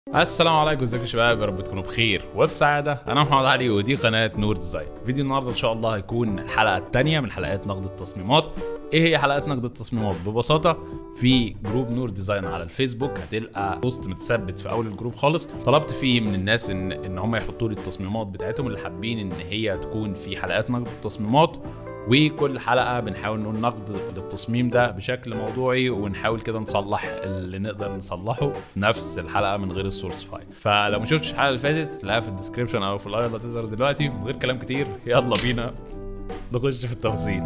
السلام عليكم ازيكم يا شباب يا رب تكونوا بخير وبسعادة انا محمد علي ودي قناة نور ديزاين فيديو النهاردة ان شاء الله هيكون الحلقة الثانية من حلقات نقد التصميمات ايه هي حلقات نقد التصميمات ببساطة في جروب نور ديزاين على الفيسبوك هتلقى بوست متثبت في اول الجروب خالص طلبت فيه من الناس ان ان هم يحطوا لي التصميمات بتاعتهم اللي حابين ان هي تكون في حلقات نقد التصميمات وكل حلقه بنحاول نقول نقد للتصميم ده بشكل موضوعي ونحاول كده نصلح اللي نقدر نصلحه في نفس الحلقه من غير السورس فايل فلو ما شفتش الحلقه اللي فاتت تلاقيها في الديسكربشن او في الاي اللي هتظهر دلوقتي من غير كلام كتير يلا بينا نخش في التفاصيل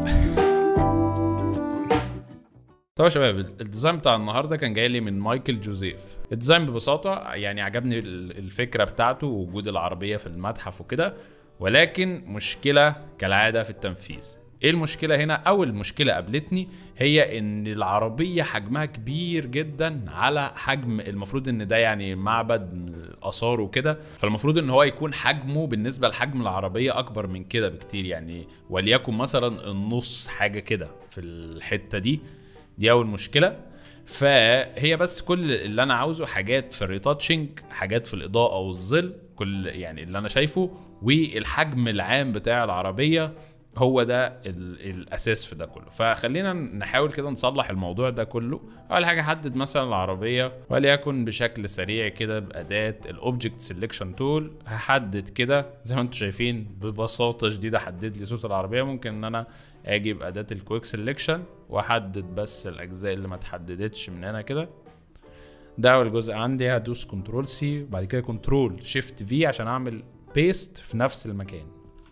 طب يا شباب الديزاين بتاع النهارده كان جاي لي من مايكل جوزيف الديزاين ببساطه يعني عجبني الفكره بتاعته ووجود العربيه في المتحف وكده ولكن مشكله كالعاده في التنفيذ ايه المشكله هنا اول مشكله قابلتني هي ان العربيه حجمها كبير جدا على حجم المفروض ان ده يعني معبد من الاثار وكده فالمفروض ان هو يكون حجمه بالنسبه لحجم العربيه اكبر من كده بكتير يعني وليكن مثلا النص حاجه كده في الحته دي دي اول مشكله فهي بس كل اللي انا عاوزه حاجات في الريتاتشنج حاجات في الاضاءه والظل كل يعني اللي انا شايفه والحجم العام بتاع العربيه هو ده ال- الاساس في ده كله فخلينا نحاول كده نصلح الموضوع ده كله اول حاجه حدد مثلا العربيه وليكن بشكل سريع كده باداه الاوبجكت سيلكشن تول هحدد كده زي ما انتم شايفين ببساطه شديده حدد لي صوت العربيه ممكن ان انا اجي باداه الكويك سيلكشن واحدد بس الاجزاء اللي ما اتحددتش من هنا كده ده اول جزء عندي هدوس كنترول سي وبعد كده كنترول شيفت في عشان اعمل بيست في نفس المكان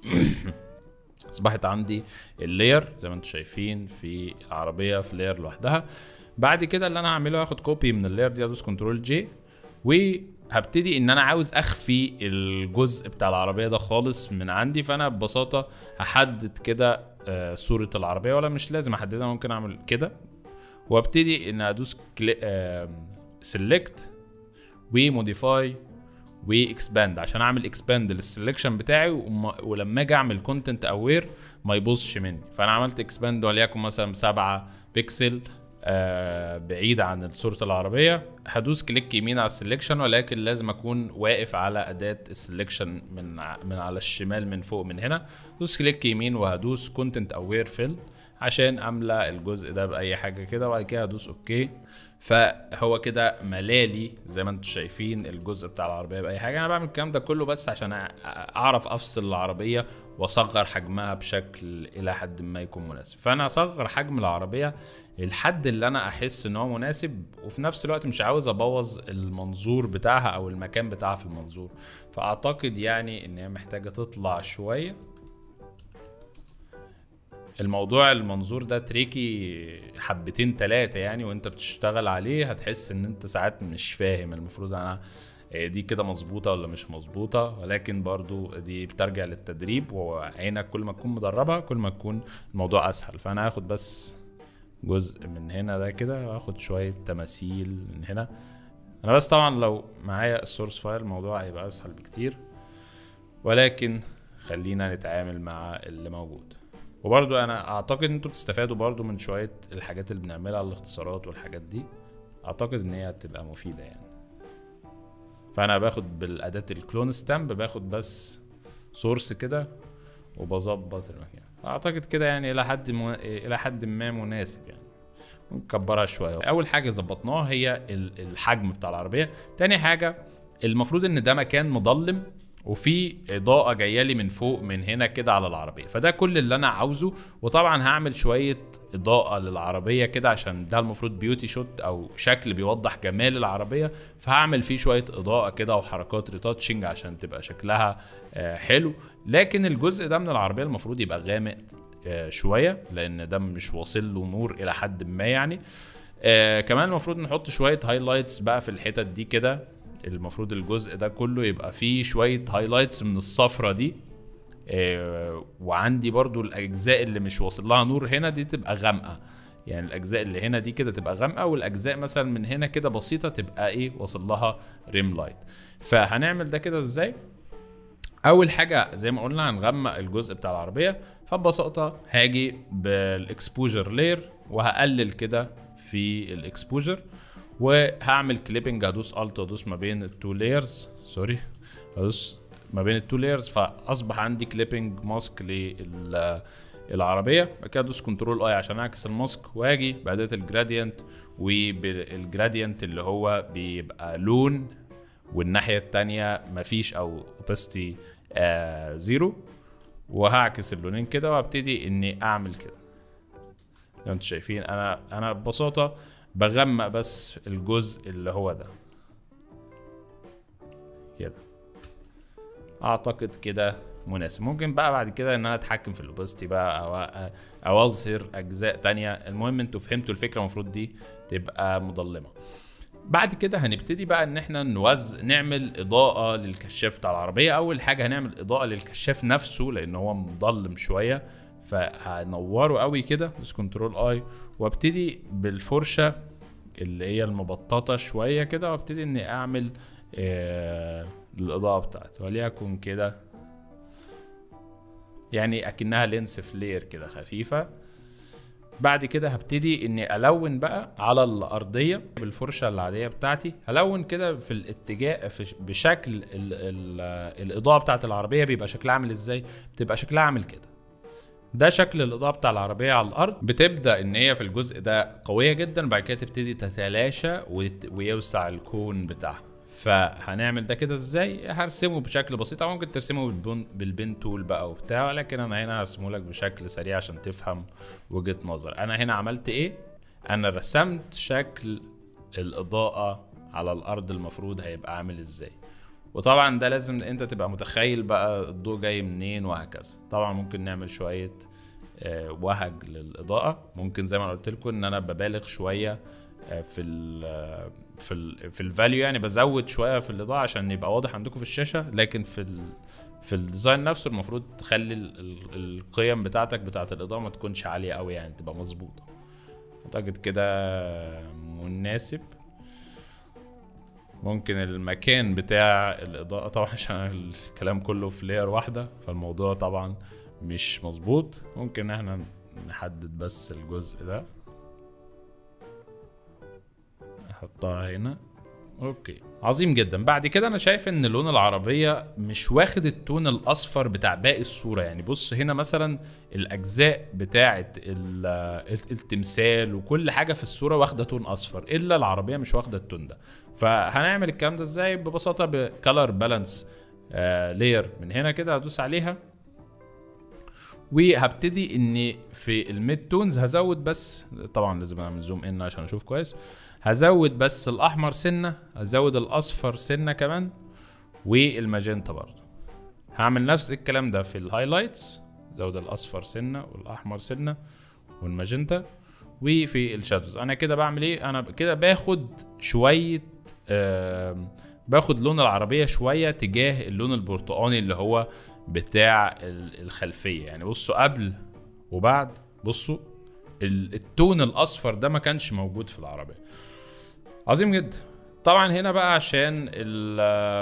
اصبحت عندي اللاير زي ما انتم شايفين في العربيه في لاير لوحدها بعد كده اللي انا هعمله هاخد كوبي من اللاير دي ادوس كنترول جي وهبتدي ان انا عاوز اخفي الجزء بتاع العربيه ده خالص من عندي فانا ببساطه هحدد كده آه، صوره العربيه ولا مش لازم احددها ممكن اعمل كده وابتدي ان ادوس سيلكت وموديفاي واكسباند عشان اعمل اكسباند للسلكشن بتاعي وما- ولما اجي اعمل كونتنت اوير ما يبوظش مني فانا عملت اكسباند وليكن مثلا 7 بيكسل آه بعيد عن صورة العربية هدوس كليك يمين على السلكشن ولكن لازم اكون واقف على اداة السلكشن من ع- من على الشمال من فوق من هنا دوس كليك يمين وهدوس كونتنت اوير فيل عشان املى الجزء ده باي حاجه كده وبعد كده ادوس اوكي فهو كده ملالي زي ما انتم شايفين الجزء بتاع العربيه باي حاجه انا بعمل الكلام ده كله بس عشان أ- اعرف افصل العربيه واصغر حجمها بشكل الى حد ما يكون مناسب فانا اصغر حجم العربيه الحد اللي انا احس ان هو مناسب وفي نفس الوقت مش عاوز ابوظ المنظور بتاعها او المكان بتاعها في المنظور فاعتقد يعني ان هي محتاجه تطلع شويه الموضوع المنظور ده تريكي حبتين تلاتة يعني وانت بتشتغل عليه هتحس ان انت ساعات مش فاهم المفروض انا إيه دي كده مظبوطة ولا مش مظبوطة ولكن برضو دي بترجع للتدريب وعينك كل ما تكون مدربة كل ما تكون الموضوع اسهل فانا هاخد بس جزء من هنا ده كده واخد شوية تماثيل من هنا انا بس طبعا لو معايا السورس فايل الموضوع هيبقى اسهل بكتير ولكن خلينا نتعامل مع اللي موجود وبرضو انا اعتقد ان انتوا بتستفادوا برضو من شويه الحاجات اللي بنعملها الاختصارات والحاجات دي اعتقد ان هي هتبقى مفيده يعني فانا باخد بالاداه الكلون ستامب باخد بس سورس كده وبظبط المكان اعتقد كده يعني الى حد م... الى حد ما مناسب يعني نكبرها شويه اول حاجه ظبطناها هي ال- الحجم بتاع العربيه تاني حاجه المفروض ان ده مكان مظلم وفي اضاءه جايه لي من فوق من هنا كده على العربيه فده كل اللي انا عاوزه وطبعا هعمل شويه اضاءه للعربيه كده عشان ده المفروض بيوتي شوت او شكل بيوضح جمال العربيه فهعمل فيه شويه اضاءه كده وحركات ريتاتشنج عشان تبقى شكلها آه، حلو لكن الجزء ده من العربيه المفروض يبقى غامق آه، شويه لان ده مش واصل له نور الى حد ما يعني آه كمان المفروض نحط شويه هايلايتس بقى في الحتت دي كده المفروض الجزء ده كله يبقى فيه شويه هايلايتس من الصفرة دي آه وعندي برضو الاجزاء اللي مش واصل لها نور هنا دي تبقى غامقه يعني الاجزاء اللي هنا دي كده تبقى غامقه والاجزاء مثلا من هنا كده بسيطه تبقى ايه واصل لها ريم لايت فهنعمل ده كده ازاي اول حاجه زي ما قلنا هنغمق الجزء بتاع العربيه فببساطه هاجي بالاكسبوجر لاير وهقلل كده في الاكسبوجر وهعمل كليبنج هدوس الت وادوس ما بين التو لايرز سوري هدوس ما بين التو لايرز فاصبح عندي كليبنج ماسك للعربيه بعد كده ادوس كنترول اي عشان اعكس الماسك واجي باداه الجرادينت وبالجرادينت اللي هو بيبقى لون والناحيه التانية مفيش او اوبستي آه زيرو وهعكس اللونين كده وابتدي اني اعمل كده لو انتوا شايفين انا انا ببساطه بغمق بس الجزء اللي هو ده كده اعتقد كده مناسب ممكن بقى بعد كده ان انا اتحكم في الاوبستي بقى او او اظهر اجزاء تانية المهم انتوا فهمتوا الفكره المفروض دي تبقى مظلمه بعد كده هنبتدي بقى ان احنا نوز نعمل اضاءه للكشاف بتاع العربيه اول حاجه هنعمل اضاءه للكشاف نفسه لان هو مظلم شويه فهنوره قوي كده بس كنترول اي وابتدي بالفرشه اللي هي المبططه شويه كده وابتدي اني اعمل آه الاضاءه بتاعته وليكن كده يعني اكنها لينس فلير كده خفيفه بعد كده هبتدي اني الون بقى على الارضيه بالفرشه العاديه بتاعتي هلون كده في الاتجاه في بشكل ال ال الاضاءه بتاعت العربيه بيبقى شكلها عامل ازاي بتبقى شكلها عامل كده ده شكل الاضاءه بتاع العربيه على الارض بتبدا ان هي في الجزء ده قويه جدا بعد كده تبتدي تتلاشى ويوسع الكون بتاعها فهنعمل ده كده ازاي هرسمه بشكل بسيط او ممكن ترسمه بالبن بالبن تول بقى وبتاع ولكن انا هنا هرسمه لك بشكل سريع عشان تفهم وجهه نظر انا هنا عملت ايه انا رسمت شكل الاضاءه على الارض المفروض هيبقى عامل ازاي وطبعا ده لازم انت تبقى متخيل بقى الضوء جاي منين وهكذا طبعا ممكن نعمل شويه وهج للاضاءه ممكن زي ما قلت لكم ان انا ببالغ شويه في ال في ال في الفاليو يعني بزود شويه في الاضاءه عشان يبقى واضح عندكم في الشاشه لكن في ال في الديزاين نفسه المفروض تخلي ال ال القيم بتاعتك بتاعت الاضاءه ما تكونش عاليه قوي يعني تبقى مظبوطه اعتقد كده مناسب ممكن المكان بتاع الاضاءه طبعا عشان الكلام كله في لاير واحده فالموضوع طبعا مش مظبوط ممكن احنا نحدد بس الجزء ده احطها هنا اوكي عظيم جدا بعد كده انا شايف ان لون العربيه مش واخد التون الاصفر بتاع باقي الصوره يعني بص هنا مثلا الاجزاء بتاعه التمثال وكل حاجه في الصوره واخده تون اصفر الا العربيه مش واخده التون ده فهنعمل الكلام ده ازاي ببساطه بكالر بالانس لاير من هنا كده هدوس عليها وهبتدي اني في الميد تونز هزود بس طبعا لازم اعمل زوم ان عشان اشوف كويس هزود بس الاحمر سنه هزود الاصفر سنه كمان والماجنتا برضه هعمل نفس الكلام ده في الهايلايتس زود الاصفر سنه والاحمر سنه والماجنتا وفي الشادوز انا كده بعمل ايه انا كده باخد شويه آه باخد لون العربيه شويه تجاه اللون البرتقاني اللي هو بتاع الخلفيه يعني بصوا قبل وبعد بصوا التون الاصفر ده ما كانش موجود في العربيه عظيم جدا طبعا هنا بقى عشان ال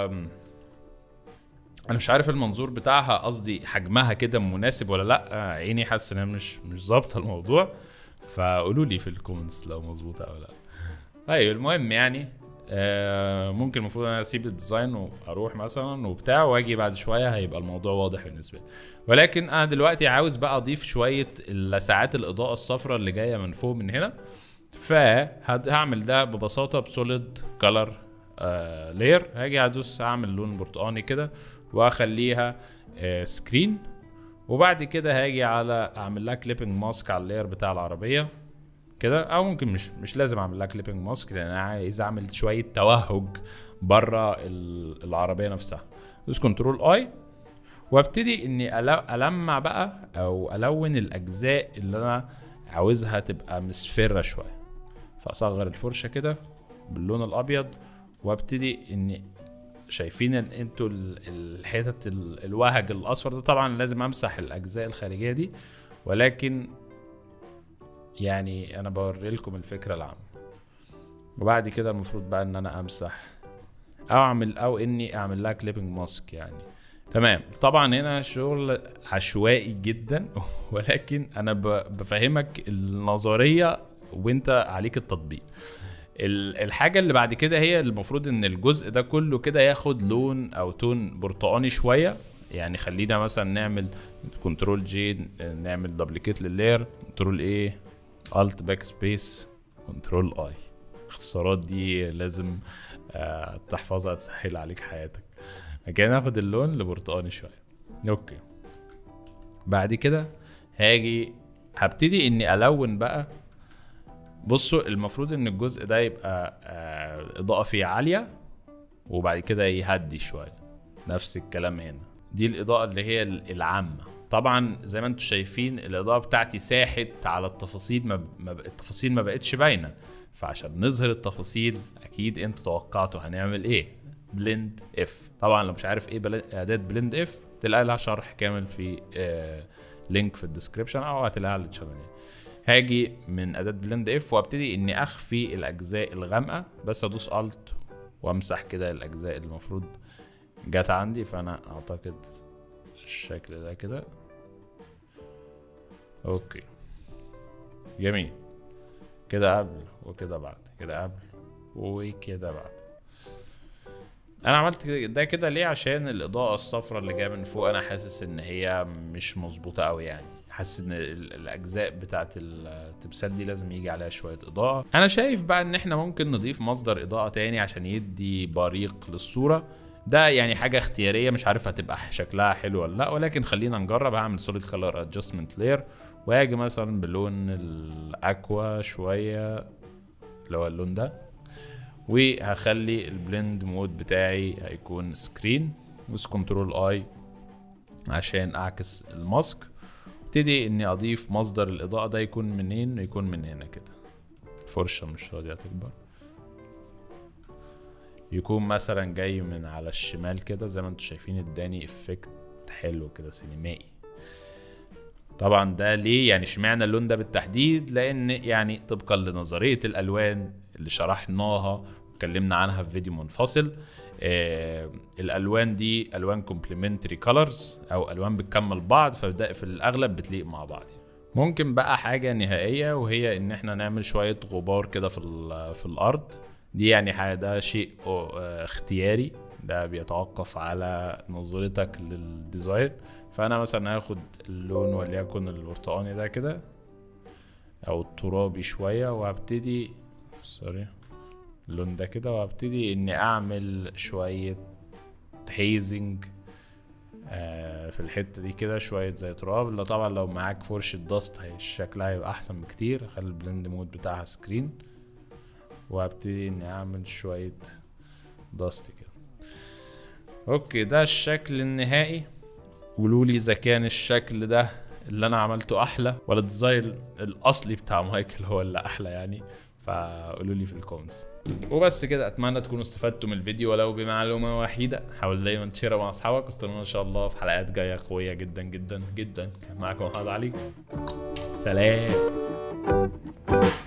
انا مش عارف المنظور بتاعها قصدي حجمها كده مناسب ولا لا عيني حاسس انها مش مش ظابطه الموضوع فقولوا لي في الكومنتس لو مظبوطه او لا طيب المهم يعني آه ممكن المفروض انا اسيب الديزاين واروح مثلا وبتاع واجي بعد شويه هيبقى الموضوع واضح بالنسبه لي ولكن انا دلوقتي عاوز بقى اضيف شويه لسعات الاضاءه الصفراء اللي جايه من فوق من هنا فهعمل ده ببساطه بسوليد كلر آه لاير هاجي ادوس اعمل لون برتقاني كده واخليها آه سكرين وبعد كده هاجي على اعمل لها كليبنج ماسك على اللاير بتاع العربيه كده او ممكن مش مش لازم اعمل لها كليبنج ماسك لان انا عايز اعمل شويه توهج بره العربيه نفسها دوس كنترول اي وابتدي اني المع بقى او الون الاجزاء اللي انا عاوزها تبقى مصفره شويه فاصغر الفرشه كده باللون الابيض وابتدي اني شايفين ان انتوا الحتت الوهج الاصفر ده طبعا لازم امسح الاجزاء الخارجيه دي ولكن يعني انا بوري لكم الفكره العامه وبعد كده المفروض بقى ان انا امسح او اعمل او اني اعمل لها كليبنج ماسك يعني تمام طبعا هنا شغل عشوائي جدا ولكن انا بفهمك النظريه وانت عليك التطبيق ال- الحاجة اللي بعد كده هي المفروض ان الجزء ده كله كده ياخد لون او تون برتقاني شوية يعني خلينا مثلا نعمل كنترول جي نعمل دبليكيت لللاير كنترول ايه الت باك سبيس كنترول اي الاختصارات دي لازم آه تحفظها تسهل عليك حياتك كده ناخد اللون لبرتقاني شوية اوكي بعد كده هاجي هبتدي اني الون بقى بصوا المفروض ان الجزء ده يبقى آه اضاءة فيه عالية وبعد كده يهدي شوية نفس الكلام هنا دي الاضاءة اللي هي ال- العامة طبعا زي ما انتم شايفين الاضاءة بتاعتي ساحت على التفاصيل ما, ما ب- التفاصيل ما بقتش باينة فعشان نظهر التفاصيل اكيد انتوا توقعتوا هنعمل ايه بلند اف طبعا لو مش عارف ايه بل- اداة بلند اف تلاقي لها شرح كامل في آه لينك في الديسكربشن او هتلاقيها على الشانل يعني. هاجي من اداه بلند اف وابتدي اني اخفي الاجزاء الغامقه بس ادوس الت وامسح كده الاجزاء اللي المفروض جت عندي فانا اعتقد الشكل ده كده اوكي جميل كده قبل وكده بعد كده قبل وكده بعد انا عملت ده كده ليه عشان الاضاءه الصفراء اللي جايه من فوق انا حاسس ان هي مش مظبوطه قوي يعني حاسس ان ال- الاجزاء بتاعت التمثال دي لازم يجي عليها شويه اضاءه انا شايف بقى ان احنا ممكن نضيف مصدر اضاءه تاني عشان يدي بريق للصوره ده يعني حاجه اختياريه مش عارف هتبقى شكلها حلو ولا لا ولكن خلينا نجرب هعمل سوليد كلر ادجستمنت لاير واجي مثلا بلون الاكوا شويه اللي هو اللون ده وهخلي البلند مود بتاعي هيكون سكرين وس كنترول اي عشان اعكس الماسك ابتدي اني اضيف مصدر الاضاءة ده يكون منين يكون من هنا كده الفرشة مش راضية تكبر يكون مثلا جاي من على الشمال كده زي ما انتم شايفين اداني افكت حلو كده سينمائي طبعا ده ليه يعني اشمعنى اللون ده بالتحديد لان يعني طبقا لنظريه الالوان اللي شرحناها واتكلمنا عنها في فيديو منفصل آه الالوان دي الوان كومبلمنتري كولرز او الوان بتكمل بعض فبدا في الاغلب بتليق مع بعض ممكن بقى حاجه نهائيه وهي ان احنا نعمل شويه غبار كده في ال- في الارض دي يعني حاجة ده شيء آه، اختياري ده بيتوقف على نظرتك للديزاين فانا مثلا هاخد اللون وليكن البرتقاني ده كده او الترابي شويه وهبتدي سوري اللون ده كده وهبتدي اني اعمل شويه هيزنج آه في الحته دي كده شويه زي تراب اللي طبعا لو معاك فرشه داست هي شكلها هيبقى احسن بكتير اخلي البلند مود بتاعها سكرين وهبتدي اني اعمل شويه داست كده اوكي ده الشكل النهائي قولوا لي اذا كان الشكل ده اللي انا عملته احلى ولا الديزاين الاصلي بتاع مايكل هو اللي احلى يعني فقولوا لي في الكومنتس وبس كده اتمنى تكونوا استفدتوا من الفيديو ولو بمعلومه وحيده حاول دايما تشيرها مع اصحابك واستنونا ان شاء الله في حلقات جايه قويه جدا جدا جدا كان معاكم محمد علي سلام